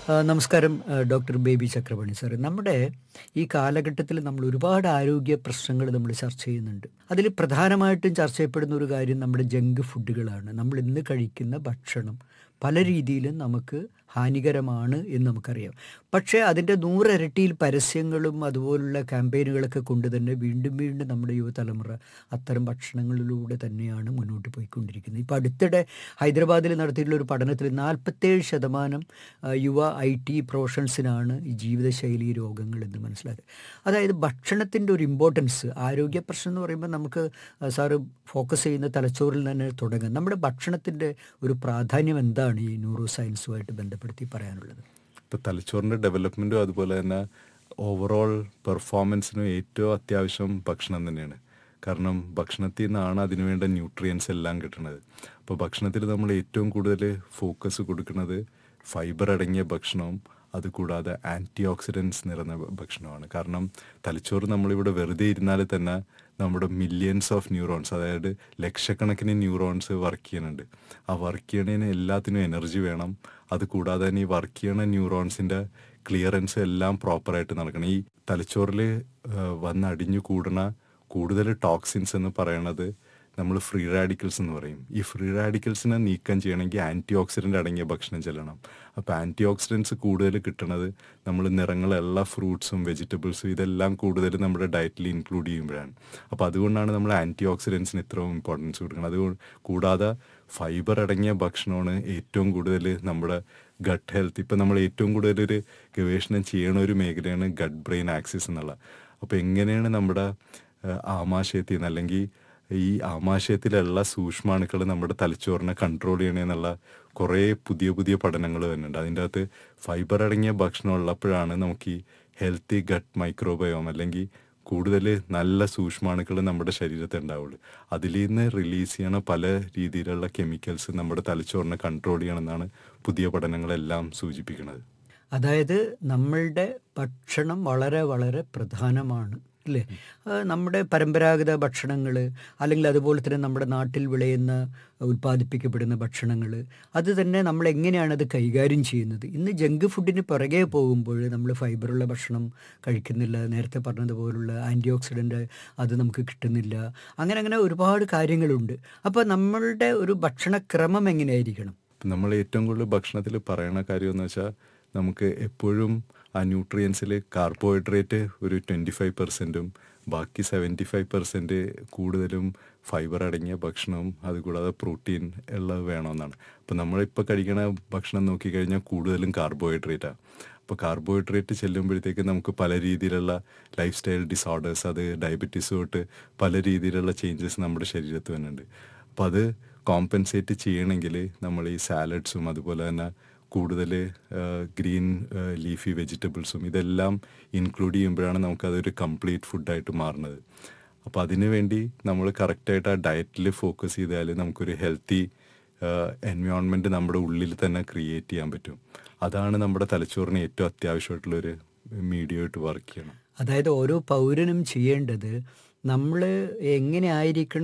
ആ, നമസ്കാരം ആ, ഡോക്ടർ ബേബി ചക്രപാണി സാർ നമ്മുടെ ഈ കാലഘട്ടത്തിൽ നമ്മൾ ഒരുപാട് ആരോഗ്യ പ്രശ്നങ്ങൾ നമ്മൾ ചർച്ച ചെയ്യുന്നുണ്ട് അതിൽ പ്രധാനമായിട്ടും ചർച്ച ചെയ്യപ്പെടുന്ന ഒരു കാര്യം നമ്മുടെ ജങ്ക് ഫുഡുകളാണ് നമ്മൾ ഇന്ന് കഴിക്കുന്ന ഭക്ഷണം പല രീതിയിലും നമുക്ക് ഹാനികരമാണ് എന്ന് നമുക്കറിയാം പക്ഷേ അതിൻ്റെ നൂറിരട്ടിയിൽ പരസ്യങ്ങളും അതുപോലുള്ള ക്യാമ്പയിനുകളൊക്കെ കൊണ്ട് തന്നെ വീണ്ടും വീണ്ടും നമ്മുടെ യുവതലമുറ അത്തരം ഭക്ഷണങ്ങളിലൂടെ തന്നെയാണ് മുന്നോട്ട് പോയിക്കൊണ്ടിരിക്കുന്നത് ഇപ്പോൾ അടുത്തിടെ ഹൈദരാബാദിൽ നടത്തിയിട്ടുള്ള ഒരു പഠനത്തിൽ നാൽപ്പത്തേഴ് ശതമാനം ആ, യുവ ഐ ടി പ്രൊഫഷണൽസിനാണ് ഈ ജീവിതശൈലി രോഗങ്ങൾ എന്ന് മനസ്സിലാക്കുക അതായത് ഭക്ഷണത്തിൻ്റെ ഒരു ഇമ്പോർട്ടൻസ് ആരോഗ്യ പ്രശ്നം എന്ന് പറയുമ്പോൾ നമുക്ക് ആ, സാറ് ഫോക്കസ് ചെയ്യുന്ന തലച്ചോറിൽ തന്നെ തുടങ്ങാം നമ്മുടെ ഭക്ഷണത്തിൻ്റെ ഒരു പ്രാധാന്യം എന്താണ് ഈ ന്യൂറോ സയൻസുമായിട്ട് ബന്ധപ്പെടുത്തി പറയാനുള്ളത് ഇപ്പോൾ തലച്ചോറിൻ്റെ ഡെവലപ്മെൻറ്റും അതുപോലെ തന്നെ ഓവറോൾ പെർഫോമൻസിനും ഏറ്റവും അത്യാവശ്യം ഭക്ഷണം തന്നെയാണ് കാരണം ഭക്ഷണത്തിൽ നിന്നാണ് അതിനുവേണ്ട ന്യൂട്രിയൻസ് എല്ലാം കിട്ടുന്നത് അപ്പോൾ ഭക്ഷണത്തിൽ നമ്മൾ ഏറ്റവും കൂടുതൽ ഫോക്കസ് കൊടുക്കുന്നത് ഫൈബർ അടങ്ങിയ ഭക്ഷണവും അതുകൂടാതെ ആൻറ്റി ഓക്സിഡൻസ് നിറഞ്ഞ ഭ- ഭക്ഷണമാണ് കാരണം തലച്ചോറ് നമ്മളിവിടെ വെറുതെ ഇരുന്നാൽ തന്നെ നമ്മുടെ മില്യൺസ് ഓഫ് ന്യൂറോൺസ് അതായത് ലക്ഷക്കണക്കിന് ന്യൂറോൺസ് വർക്ക് ചെയ്യുന്നുണ്ട് ആ വർക്ക് ചെയ്യണതിന് എല്ലാത്തിനും എനർജി വേണം അത് കൂടാതെ തന്നെ ഈ വർക്ക് ചെയ്യണ ന്യൂറോൺസിൻ്റെ ക്ലിയറൻസ് എല്ലാം പ്രോപ്പറായിട്ട് നടക്കണം ഈ തലച്ചോറിൽ വന്ന് അടിഞ്ഞു കൂടണ കൂടുതൽ ടോക്സിൻസ് എന്ന് പറയണത് നമ്മൾ ഫ്രീ റാഡിക്കൽസ് എന്ന് പറയും ഈ ഫ്രീ റാഡിക്കൽസിനെ നീക്കം ചെയ്യണമെങ്കിൽ ആൻറ്റി ഓക്സിഡൻ്റ് അടങ്ങിയ ഭക്ഷണം ചെല്ലണം അപ്പോൾ ആൻറ്റി ഓക്സിഡൻസ് കൂടുതൽ കിട്ടണത് നമ്മൾ നിറങ്ങളുള്ള ഫ്രൂട്ട്സും വെജിറ്റബിൾസും ഇതെല്ലാം കൂടുതൽ നമ്മുടെ ഡയറ്റിൽ ഇൻക്ലൂഡ് ചെയ്യുമ്പോഴാണ് അപ്പോൾ അതുകൊണ്ടാണ് നമ്മൾ ആൻറ്റി ഓക്സിഡൻസിന് ഇത്രയും ഇമ്പോർട്ടൻസ് കൊടുക്കുന്നത് അതുകൊണ്ട് കൂടാതെ ഫൈബർ അടങ്ങിയ ഭക്ഷണമാണ് ഏറ്റവും കൂടുതൽ നമ്മുടെ ഗട്ട് ഹെൽത്ത് ഇപ്പം നമ്മൾ ഏറ്റവും കൂടുതൽ ഒരു ഗവേഷണം ചെയ്യണ ഒരു മേഖലയാണ് ഗട്ട് ബ്രെയിൻ ആക്സിസ് എന്നുള്ള അപ്പോൾ എങ്ങനെയാണ് നമ്മുടെ ഏഹ്, ആമാശയത്തിൽ നിന്ന് അല്ലെങ്കിൽ ഈ ആമാശയത്തിലുള്ള സൂക്ഷ്മാണുക്കൾ നമ്മുടെ തലച്ചോറിനെ കൺട്രോൾ ചെയ്യണമെന്നുള്ള കുറേ പുതിയ പുതിയ പഠനങ്ങൾ വരുന്നുണ്ട് അതിൻ്റെ അകത്ത് ഫൈബർ അടങ്ങിയ ഭക്ഷണം ഉള്ളപ്പോഴാണ് നമുക്ക് ഈ ഹെൽത്തി ഗട്ട് മൈക്രോബയോം അല്ലെങ്കിൽ കൂടുതൽ നല്ല സൂക്ഷ്മാണുക്കൾ നമ്മുടെ ശരീരത്തിൽ ഉണ്ടാവുള്ളൂ അതിൽ നിന്ന് റിലീസ് ചെയ്യണ പല രീതിയിലുള്ള കെമിക്കൽസ് നമ്മുടെ തലച്ചോറിനെ കൺട്രോൾ ചെയ്യണമെന്നാണ് പുതിയ പഠനങ്ങളെല്ലാം സൂചിപ്പിക്കുന്നത് അതായത് നമ്മളുടെ ഭക്ഷണം വളരെ വളരെ പ്രധാനമാണ് അല്ലേ ആ, നമ്മുടെ പരമ്പരാഗത ഭക്ഷണങ്ങൾ അല്ലെങ്കിൽ അതുപോലെ തന്നെ നമ്മുടെ നാട്ടിൽ വിളയുന്ന ഉൽപ്പാദിപ്പിക്കപ്പെടുന്ന ഭക്ഷണങ്ങൾ അത് തന്നെ നമ്മൾ എങ്ങനെയാണ് അത് കൈകാര്യം ചെയ്യുന്നത് ഇന്ന് ജങ്ക് ഫുഡിന് പുറകെ പോകുമ്പോൾ നമ്മൾ ഫൈബറുള്ള ഭക്ഷണം കഴിക്കുന്നില്ല നേരത്തെ പറഞ്ഞതുപോലുള്ള ആൻറ്റി ഓക്സിഡൻ്റ് അത് നമുക്ക് കിട്ടുന്നില്ല അങ്ങനെ അങ്ങനെ ഒരുപാട് കാര്യങ്ങളുണ്ട് അപ്പോൾ നമ്മളുടെ ഒരു ഭക്ഷണക്രമം എങ്ങനെയായിരിക്കണം നമ്മൾ ഏറ്റവും കൂടുതൽ ഭക്ഷണത്തിൽ പറയണ കാര്യം എന്ന് വെച്ചാൽ നമുക്ക് എപ്പോഴും ആ ന്യൂട്രിയൻസിൽ കാർബോഹൈഡ്രേറ്റ് ഒരു ട്വൻറ്റി ഫൈവ് പെർസെൻറ്റും ബാക്കി സെവൻറ്റി ഫൈവ് പെർസെൻറ്റ് കൂടുതലും ഫൈബർ അടങ്ങിയ ഭക്ഷണവും അതുകൂടാതെ പ്രോട്ടീൻ ഉള്ളത് വേണമെന്നാണ് അപ്പോൾ നമ്മളിപ്പോൾ കഴിക്കണ ഭക്ഷണം നോക്കിക്കഴിഞ്ഞാൽ കൂടുതലും കാർബോഹൈഡ്രേറ്റാണ് അപ്പോൾ കാർബോഹൈഡ്രേറ്റ് ചെല്ലുമ്പോഴത്തേക്ക് നമുക്ക് പല രീതിയിലുള്ള ലൈഫ് സ്റ്റൈൽ ഡിസോർഡേഴ്സ് അത് ഡയബറ്റീസ് തൊട്ട് പല രീതിയിലുള്ള ചേഞ്ചസ് നമ്മുടെ ശരീരത്തിൽ വരുന്നുണ്ട് അപ്പോൾ അത് കോമ്പൻസേറ്റ് ചെയ്യണമെങ്കിൽ നമ്മൾ ഈ സാലഡ്സും അതുപോലെ തന്നെ കൂടുതൽ ഗ്രീൻ ലീഫി വെജിറ്റബിൾസും ഇതെല്ലാം ഇൻക്ലൂഡ് ചെയ്യുമ്പോഴാണ് നമുക്കതൊരു കംപ്ലീറ്റ് ഫുഡായിട്ട് മാറുന്നത് അപ്പോൾ അതിനു വേണ്ടി നമ്മൾ കറക്റ്റായിട്ട് ആ ഡയറ്റിൽ ഫോക്കസ് ചെയ്താൽ നമുക്കൊരു ഹെൽത്തി എൻവയോൺമെൻറ്റ് നമ്മുടെ ഉള്ളിൽ തന്നെ ക്രിയേറ്റ് ചെയ്യാൻ പറ്റും അതാണ് നമ്മുടെ തലച്ചോറിന് ഏറ്റവും അത്യാവശ്യമായിട്ടുള്ളൊരു മീഡിയമായിട്ട് വർക്ക് ചെയ്യണം അതായത് ഓരോ പൗരനും ചെയ്യേണ്ടത് നമ്മൾ എങ്ങനെ ആയിരിക്കണം